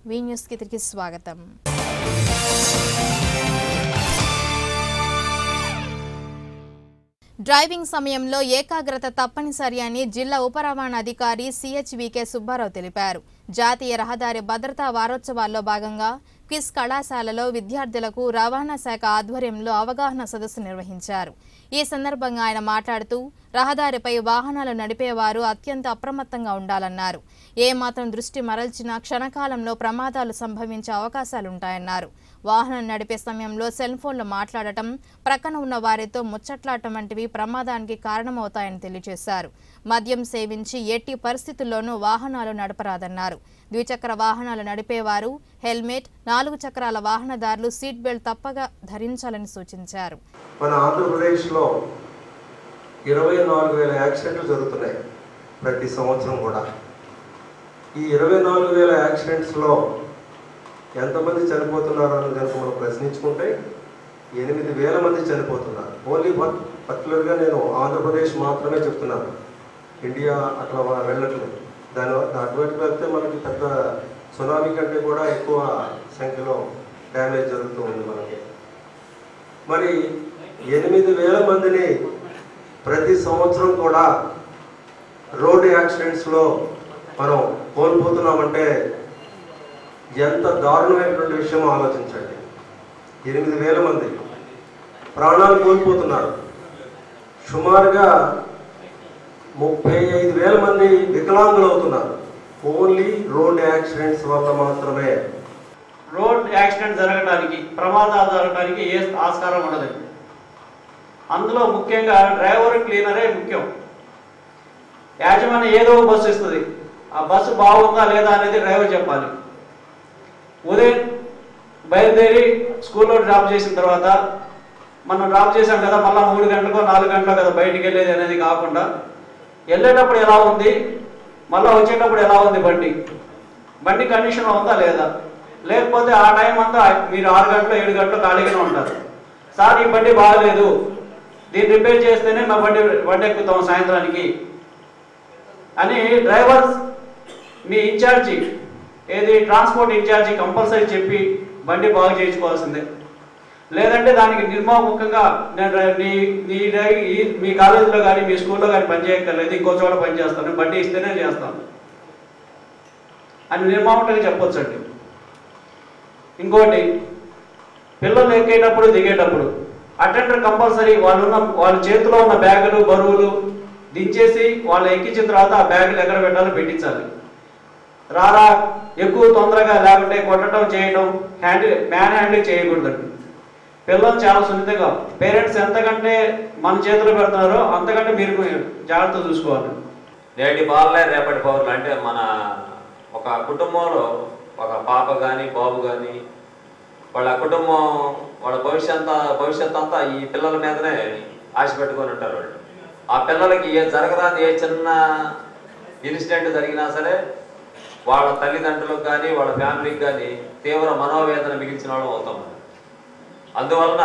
వి న్యూస్కి తిరిగి స్వాగతం డ్రైవింగ్ సమయంలో ఏకాగ్రత తప్పనిసరి అని జిల్లా ఉప రవాణా అధికారి సిహెచ్వికే సుబ్బారావు తెలిపారు జాతీయ రహదారి భద్రతా వారోత్సవాల్లో భాగంగా క్విజ్ కళాశాలలో విద్యార్థులకు రవాణా శాఖ ఆధ్వర్యంలో అవగాహన సదస్సు నిర్వహించారు ఈ సందర్భంగా ఆయన మాట్లాడుతూ రహదారిపై వాహనాలు నడిపేవారు అత్యంత అప్రమత్తంగా ఉండాలన్నారు ఏ మాత్రం దృష్టి మరల్చినా క్షణకాలంలో ప్రమాదాలు సంభవించే అవకాశాలుంటాయన్నారు వాహనం నడిపే సమయంలో సెల్ ఫోన్లు మాట్లాడటం ప్రక్కన ఉన్న వారితో ముచ్చట్లాడటం వంటివి ప్రమాదానికి కారణమవుతాయని తెలియజేశారు మద్యం సేవించి ఎట్టి పరిస్థితుల్లోనూ వాహనాలు నడపరాదన్నారు ద్విచక్ర వాహనాలు నడిపేవారు హెల్మెట్ నాలుగు చక్రాల వాహనదారులు సీట్ బెల్ట్ తప్పగా ధరించాలని సూచించారు మన ఆంధ్రప్రదేశ్లో ఇరవై నాలుగు వేల యాక్సిడెంట్లు జరుగుతున్నాయి ప్రతి సంవత్సరం కూడా ఈ ఇరవై నాలుగు వేల యాక్సిడెంట్స్లో ఎంతమంది చనిపోతున్నారు అని కనుక మనం ప్రశ్నించుకుంటే ఎనిమిది వేల మంది చనిపోతున్నారు ఓన్లీ పర్టికులర్గా నేను ఆంధ్రప్రదేశ్ మాత్రమే చెప్తున్నాను ఇండియా అట్లా వా- వెళ్ళట్లేదు దాని అటువంటి వెళ్తే మనకి పెద్ద సునామీ కంటే కూడా ఎక్కువ సంఖ్యలో డ్యామేజ్ జరుగుతూ ఉంది మనకి మరి ఎనిమిది వేల మందిని ప్రతి సంవత్సరం కూడా రోడ్డు యాక్సిడెంట్స్లో మనం కోల్పోతున్నామంటే ఎంత దారుణమైనటువంటి విషయం ఆలోచించండి ఎనిమిది వేల మంది ప్రాణాలు కోల్పోతున్నారు సుమారుగా ముప్పై ఐదు వేల మంది వికలాంగులు అవుతున్నారు ఓన్లీ రోడ్ యాక్సిడెంట్స్ వల్ల మాత్రమే రోడ్ యాక్సిడెంట్ జరగడానికి ప్రమాదాలు జరగడానికి ఏ ఆస్కారం ఉండదు అందులో ముఖ్యంగా డ్రైవర్ క్లీనరే ముఖ్యం యాజమాన్యం ఏదో ఒక బస్సు ఇస్తుంది ఆ బస్సు బాగుందా లేదా అనేది డ్రైవర్ చెప్పాలి ఉదయం బయలుదేరి స్కూల్లో డ్రాప్ చేసిన తర్వాత మనం డ్రాప్ చేసాం కదా మళ్ళీ మూడు గంటలకో నాలుగు గంటలో కదా బయటికి వెళ్ళేది అనేది కాకుండా వెళ్ళేటప్పుడు ఎలా ఉంది మళ్ళీ వచ్చేటప్పుడు ఎలా ఉంది బండి బండి కండిషన్లో ఉందా లేదా లేకపోతే ఆ టైం అంతా మీరు ఆరు గంటలు ఏడు గంటలు ఖాళీగానే ఉంటారు సార్ ఈ బండి బాగలేదు దీన్ని రిపేర్ చేస్తేనే మా బండి బండి ఎక్కుతాం సాయంత్రానికి అని డ్రైవర్స్ మీ ఇన్ఛార్జి ఏది ట్రాన్స్పోర్ట్ ఇన్ఛార్జి కంపల్సరీ చెప్పి బండి బాగు చేయించుకోవాల్సిందే లేదంటే దానికి నిర్మాముఖంగా నేను డ్రై- నీ నీ డ్రై- ఈ- మీ కాలేజీలో కానీ మీ స్కూల్లో కానీ పని చేయక్కర్లేదు ఇంకో చోట పని చేస్తాను బండి ఇస్తేనే చేస్తాను అని నిర్మాముఖంగా చెప్పొచ్చండి ఇంకోటి పిల్లలు ఎక్కేటప్పుడు దిగేటప్పుడు అటెండర్ కంపల్సరీ వాళ్ళు ఉన్న వాళ్ళ చేతిలో ఉన్న బ్యాగులు బరువులు దించేసి వాళ్ళు ఎక్కించిన తర్వాత ఆ బ్యాగులు ఎక్కడ పెట్టాలో పెట్టించాలి రారా ఎక్కువ తొందరగా లేకుంటే కొట్టడం చేయడం హ్యాండిల్ మ్యాన్ హ్యాండిల్ చేయకూడదండి పిల్లలు చాలా సున్నితంగా పేరెంట్స్ ఎంతకంటే మన చేతిలో పెడుతున్నారో అంతకంటే మీరు జాగ్రత్త చూసుకోవాలి నేటి బాలలే రేపటి పౌరులు అంటే మన ఒక కుటుంబంలో ఒక పాప కానీ బాబు కానీ వాళ్ళ కుటుంబం వాళ్ళ భవిష్యత్ భవిష్యత్ అంతా ఈ పిల్లల మీదనే ఆశ పెట్టుకొని ఉంటారు వాళ్ళు ఆ పిల్లలకి ఏ జరగరాని ఏ చిన్న ఇన్సిడెంట్ జరిగినా సరే వాళ్ళ తల్లిదండ్రులకు కానీ వాళ్ళ ఫ్యామిలీకి కానీ తీవ్ర మనోవేదన మిగిల్చిన వాళ్ళం అవుతాం అందువలన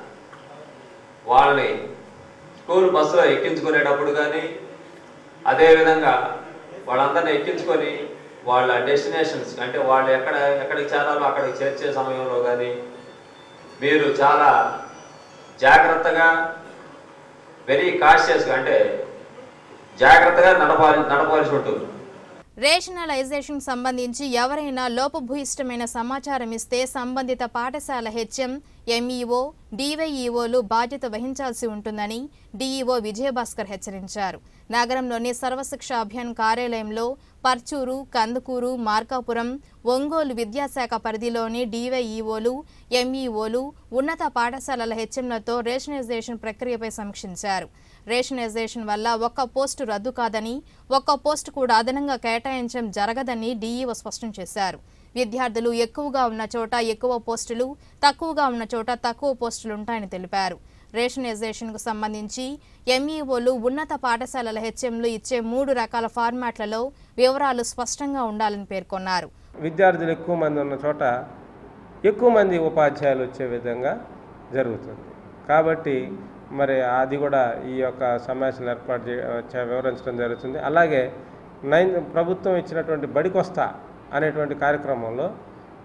వాళ్ళని స్కూల్ బస్సులో ఎక్కించుకునేటప్పుడు కానీ అదేవిధంగా వాళ్ళందరిని ఎక్కించుకొని వాళ్ళ డెస్టినేషన్స్ అంటే వాళ్ళు ఎక్కడ ఎక్కడికి చేరాలో అక్కడికి చేర్చే సమయంలో కానీ మీరు చాలా జాగ్రత్తగా వెరీ కాషియస్గా అంటే జాగ్రత్తగా నడపాలి నడపాల్సి ఉంటుంది రేషనలైజేషన్ సంబంధించి ఎవరైనా లోపభూయిష్టమైన సమాచారం ఇస్తే సంబంధిత పాఠశాల హెచ్ఎం ఎంఈఓ డివైఈఓలు బాధ్యత వహించాల్సి ఉంటుందని డీఈఓ విజయభాస్కర్ హెచ్చరించారు నగరంలోని సర్వశిక్ష అభియాన్ కార్యాలయంలో పర్చూరు కందుకూరు మార్కాపురం ఒంగోలు విద్యాశాఖ పరిధిలోని డివైఈఓలు ఎంఈఓలు ఉన్నత పాఠశాలల హెచ్ఎంలతో రేషనలైజేషన్ ప్రక్రియపై సమీక్షించారు రేషనలైజేషన్ వల్ల ఒక్క పోస్టు రద్దు కాదని ఒక్క పోస్టు కూడా అదనంగా కేటాయించడం జరగదని డీఈఓ స్పష్టం చేశారు విద్యార్థులు ఎక్కువగా ఉన్న చోట ఎక్కువ పోస్టులు తక్కువగా ఉన్న చోట తక్కువ పోస్టులు ఉంటాయని తెలిపారు రేషనలైజేషన్కు సంబంధించి ఎంఈఓలు ఉన్నత పాఠశాలల హెచ్ఎంలు ఇచ్చే మూడు రకాల ఫార్మాట్లలో వివరాలు స్పష్టంగా ఉండాలని పేర్కొన్నారు విద్యార్థులు ఎక్కువ మంది ఉన్న చోట ఎక్కువ మంది ఉపాధ్యాయులు వచ్చే విధంగా జరుగుతుంది కాబట్టి మరి అది కూడా ఈ యొక్క సమావేశం ఏర్పాటు చే చే- వివరించడం జరుగుతుంది అలాగే నైన్ ప్రభుత్వం ఇచ్చినటువంటి బడికొస్తా అనేటువంటి కార్యక్రమంలో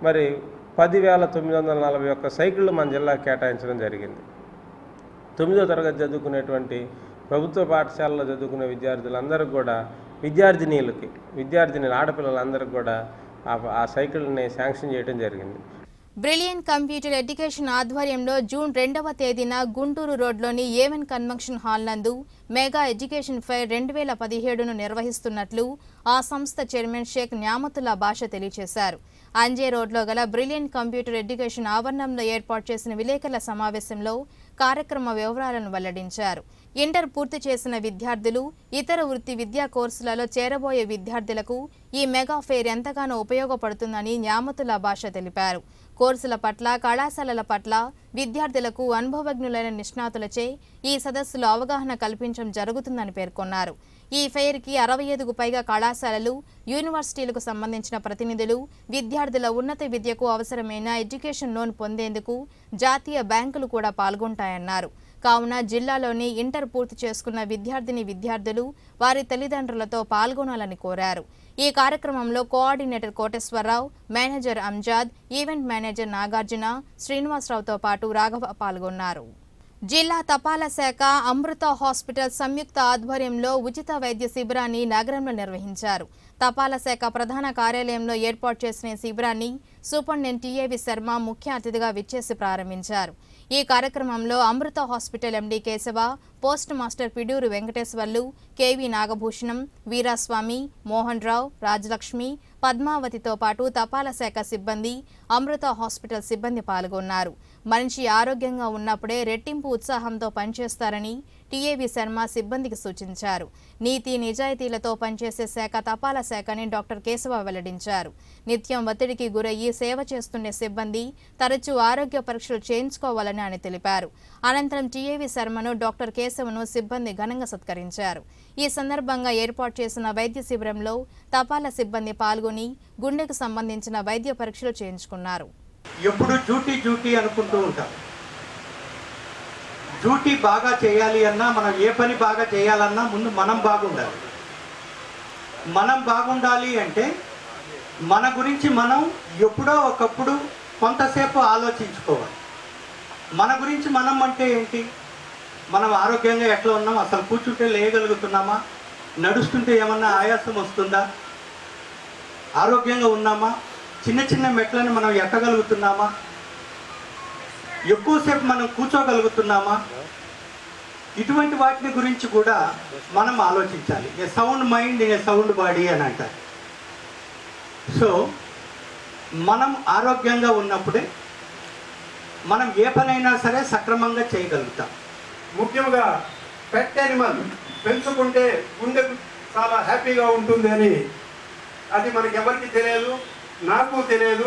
మరి పదివేల తొమ్మిది వందల నలభై ఒక్క సైకిళ్ళు మన జిల్లాకు కేటాయించడం జరిగింది తొమ్మిదో తరగతి చదువుకునేటువంటి ప్రభుత్వ పాఠశాలలో చదువుకునే విద్యార్థులందరికీ కూడా విద్యార్థినీలకి విద్యార్థినీలు ఆడపిల్లలందరికీ కూడా ఆ ఆ సైకిల్ని శాంక్షన్ చేయడం జరిగింది బ్రిలియన్ కంప్యూటర్ ఎడ్యుకేషన్ ఆధ్వర్యంలో జూన్ రెండవ తేదీన గుంటూరు రోడ్లోని ఏవెన్ కన్వెన్షన్ హాల్ నందు మెగా ఎడ్యుకేషన్ ఫైర్ రెండు వేల పదిహేడును నిర్వహిస్తున్నట్లు ఆ సంస్థ చైర్మన్ షేక్ న్యామతుల్లా భాష తెలియజేశారు అంజే రోడ్లో గల బ్రిలియన్ కంప్యూటర్ ఎడ్యుకేషన్ ఆవరణంలో ఏర్పాటు చేసిన విలేకరుల సమావేశంలో కార్యక్రమ వివరాలను వెల్లడించారు ఇంటర్ పూర్తి చేసిన విద్యార్థులు ఇతర వృత్తి విద్యా కోర్సులలో చేరబోయే విద్యార్థులకు ఈ మెగా ఫెయిర్ ఎంతగానో ఉపయోగపడుతుందని న్యామతుల్లా భాష తెలిపారు కోర్సుల పట్ల కళాశాలల పట్ల విద్యార్థులకు అనుభవజ్ఞులైన నిష్ణాతులచే ఈ సదస్సులో అవగాహన కల్పించడం జరుగుతుందని పేర్కొన్నారు ఈ ఫెయిర్కి అరవై ఐదుకు పైగా కళాశాలలు యూనివర్సిటీలకు సంబంధించిన ప్రతినిధులు విద్యార్థుల ఉన్నత విద్యకు అవసరమైన ఎడ్యుకేషన్ లోన్ పొందేందుకు జాతీయ బ్యాంకులు కూడా పాల్గొంటాయన్నారు కావున జిల్లాలోని ఇంటర్ పూర్తి చేసుకున్న విద్యార్థిని విద్యార్థులు వారి తల్లిదండ్రులతో పాల్గొనాలని కోరారు ఈ కార్యక్రమంలో coordinator Koteswararao manager Anjad event manager Nagarjuna శ్రీనివాసరావుతో పాటు రాఘవ పాల్గొన్నారు జిల్లా తపాలా శాఖ అమృత హాస్పిటల్ సంయుక్త ఆధ్వర్యంలో ఉచిత వైద్య శిబిరాన్ని నగరంలో నిర్వహించారు తపాలా శాఖ ప్రధాన కార్యాలయంలో ఏర్పాటు చేసిన ఈ శిబిరాన్ని సూపరింటెండెంట్ టీఏవి శర్మ ముఖ్య అతిథిగా విచ్చేసి ప్రారంభించారు ఈ కార్యక్రమంలో Amrutha hospital MD Kesava post master Piduru Venkateswarlu KV Nagabhushanam Veeraswamy Mohan Rao Rajalakshmi పద్మావతితో పాటు తపాలా శాఖ సిబ్బంది అమృత హాస్పిటల్ సిబ్బంది పాల్గొన్నారు మనిషి ఆరోగ్యంగా ఉన్నప్పుడే రెట్టింపు ఉత్సాహంతో పనిచేస్తారని టీఏవి శర్మ సిబ్బందికి సూచించారు నీతి నిజాయితీలతో పనిచేసే శాఖ తపాలా శాఖని డాక్టర్ కేశవ వెల్లడించారు నిత్యం ఒత్తిడికి గురయ్యి సేవ చేస్తుండే సిబ్బంది తరచూ ఆరోగ్య పరీక్షలు చేయించుకోవాలని ఆయన తెలిపారు అనంతరం టీఏవి శర్మను డాక్టర్ కేశవను సిబ్బంది ఘనంగా సత్కరించారు ఈ సందర్భంగా ఏర్పాటు చేసిన వైద్య శిబిరంలో తపాలా సిబ్బంది పాల్గొని గుండెకు సంబంధించిన వైద్య పరీక్షలు చేయించుకున్నారు ఎప్పుడు డ్యూటీ డ్యూటీ అనుకుంటూ ఉంటాం డ్యూటీ బాగా చేయాలి అన్నా మనం ఏ పని బాగా చేయాలన్నా ముందు మనం బాగుండాలి మనం బాగుండాలి అంటే మన గురించి మనం ఎప్పుడో ఒకప్పుడు కొంతసేపు ఆలోచించుకోవాలి మన గురించి మనం అంటే ఏంటి మనం ఆరోగ్యంగా ఎట్లా ఉన్నాం అసలు కూర్చుంటే లేయగలుగుతున్నామా నడుస్తుంటే ఏమన్నా ఆయాసం వస్తుందా ఆరోగ్యంగా ఉన్నామా చిన్న చిన్న మెట్లను మనం ఎక్కగలుగుతున్నామా ఎక్కువసేపు మనం కూర్చోగలుగుతున్నామా ఇటువంటి వాటిని గురించి కూడా మనం ఆలోచించాలి a sound mind a sound body అని అంటారు సో మనం ఆరోగ్యంగా ఉన్నప్పుడే మనం ఏ పనైనా సరే సక్రమంగా చేయగలుగుతాం ముఖ్యంగా పెట్ యానిమల్ పెంచుకుంటే గుండెకు చాలా హ్యాపీగా ఉంటుంది అని అది మనకి ఎవరికి తెలియదు నాకు తెలియదు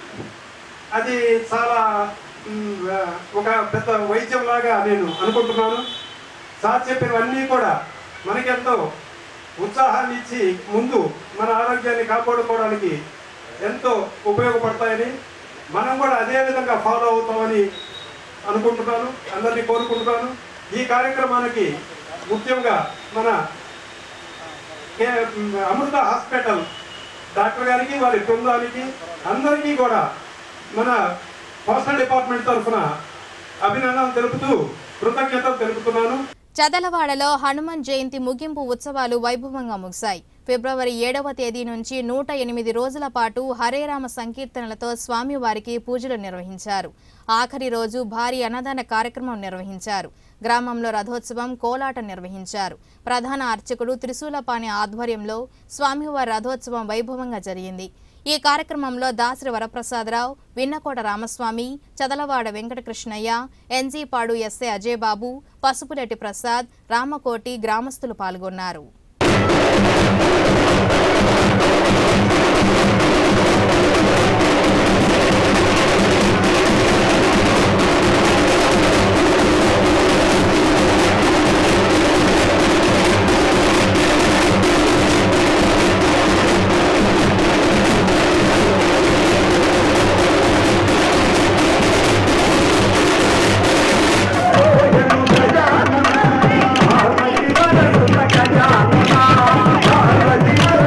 అది చాలా మ్, ఆ, ఒక పెద్ద వైద్యంలాగా నేను అనుకుంటున్నాను సార్ చెప్పినవన్నీ కూడా మనకెంతో ఉత్సాహాన్ని ఇచ్చి ముందు మన ఆరోగ్యాన్ని కాపాడుకోవడానికి ఎంతో ఉపయోగపడతాయని మనం కూడా అదే విధంగా ఫాలో అవుతామని అనుకుంటున్నాను అందరినీ కోరుకుంటున్నాను ఈ కార్యక్రమానికి ముఖ్యంగా మన కే- అమృత హాస్పిటల్ డాక్టర్ గారికి వారి బృందానికి అందరికీ కూడా మన పర్సనల్ డిపార్ట్మెంట్ తరఫున అభినందనలు తెలుపుతూ కృతజ్ఞతలు తెలుపుతున్నాను చదలవాడలో హనుమాన్ జయంతి ముగింపు ఉత్సవాలు వైభవంగా ముగిశాయి ఫిబ్రవరి ఏడవ తేదీ నుంచి నూట ఎనిమిది రోజుల పాటు హరేరామ సంకీర్తనలతో స్వామివారికి పూజలు నిర్వహించారు ఆఖరి రోజు భారీ అన్నదాన కార్యక్రమం నిర్వహించారు గ్రామంలో రథోత్సవం కోలాట నిర్వహించారు ప్రధాన అర్చకుడు త్రిశూలపాణి ఆధ్వర్యంలో స్వామివారి రథోత్సవం వైభవంగా జరిగింది ఈ కార్యక్రమంలో దాసరి వరప్రసాదరావు విన్నకోట రామస్వామి చదలవాడ వెంకటకృష్ణయ్య ఎన్జీపాడు ఎస్ఏ అజయబాబు పసుపులెట్టి ప్రసాద్ రామకోటి గ్రామస్తులు పాల్గొన్నారు గజానన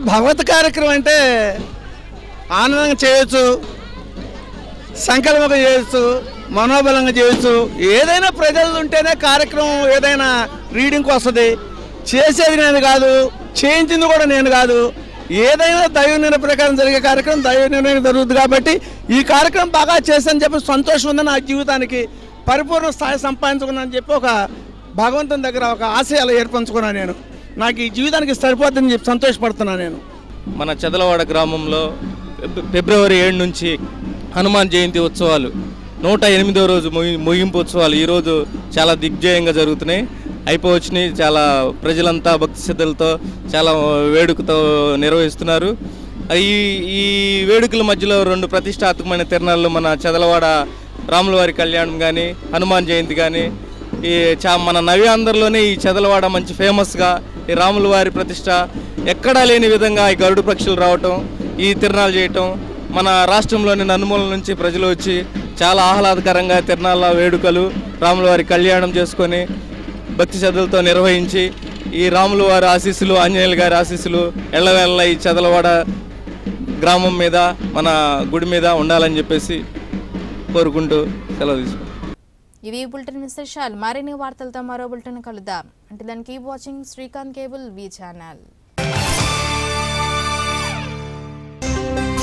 భగవత్ కార్యక్రమం అంటే ఆనందంగా చేయొచ్చు సంకల్పంగా చేయొచ్చు మనోబలంగా చేయొచ్చు ఏదైనా ప్రజలు ఉంటేనే కార్యక్రమం ఏదైనా రీడింగ్కి వస్తుంది చేసేది నేను కాదు చేయించింది కూడా నేను కాదు ఏదైనా దైవ నిర్ణయ ప్రకారం జరిగే కార్యక్రమం దైవ నిర్ణయం జరుగుతుంది కాబట్టి ఈ కార్యక్రమం బాగా చేశానని చెప్పి సంతోషం ఉంది నా జీవితానికి పరిపూర్ణ స్థాయి సంపాదించుకున్నానని చెప్పి ఒక భగవంతుని దగ్గర ఒక ఆశయాలు ఏర్పరచుకున్నాను నేను నాకు ఈ జీవితానికి సరిపోతుందని చెప్పి సంతోషపడుతున్నాను నేను మన చెదలవాడ గ్రామంలో ఫిబ్- ఫిబ్రవరి ఏడు నుంచి హనుమాన్ జయంతి ఉత్సవాలు నూట ఎనిమిదో రోజు ముగి- ముగింపు ఉత్సవాలు ఈరోజు చాలా దిగ్జయంగా జరుగుతున్నాయి అయిపోవచ్చినాయి చాలా ప్రజలంతా భక్తి శ్రద్ధలతో చాలా వేడుకతో నిర్వహిస్తున్నారు ఈ ఈ వేడుకల మధ్యలో రెండు ప్రతిష్టాత్మకమైన తిరణాలు మన చెదలవాడ రాములవారి కళ్యాణం కానీ హనుమాన్ జయంతి కానీ ఈ చా మన నవ్యాంధ్రలోనే ఈ చెదలవాడ మంచి ఫేమస్గా ఈ రాముల వారి ప్రతిష్ట ఎక్కడా లేని విధంగా ఈ గరుడు పక్షులు రావటం ఈ తిరణాలు చేయటం మన రాష్ట్రంలోని నలుమూల నుంచి ప్రజలు వచ్చి చాలా ఆహ్లాదకరంగా తిరణాల వేడుకలు రాముల వారి కళ్యాణం చేసుకొని భక్తి శ్రద్ధలతో నిర్వహించి ఈ రాముల వారి ఆశీస్సులు ఆంజనేయుల గారి ఆశీస్సులు ఎల్లవెల్ల ఈ చెదలవాడ గ్రామం మీద మన గుడి మీద ఉండాలని చెప్పేసి కోరుకుంటూ సెలవు తీసుకుంటాం ఇవి ఈ బులెటిన్ విశేషాలు మరిన్ని వార్తలతో మరో బులెటిన్ కలుద్దాం అంటే దానికి keep watching Srikanth cable V channel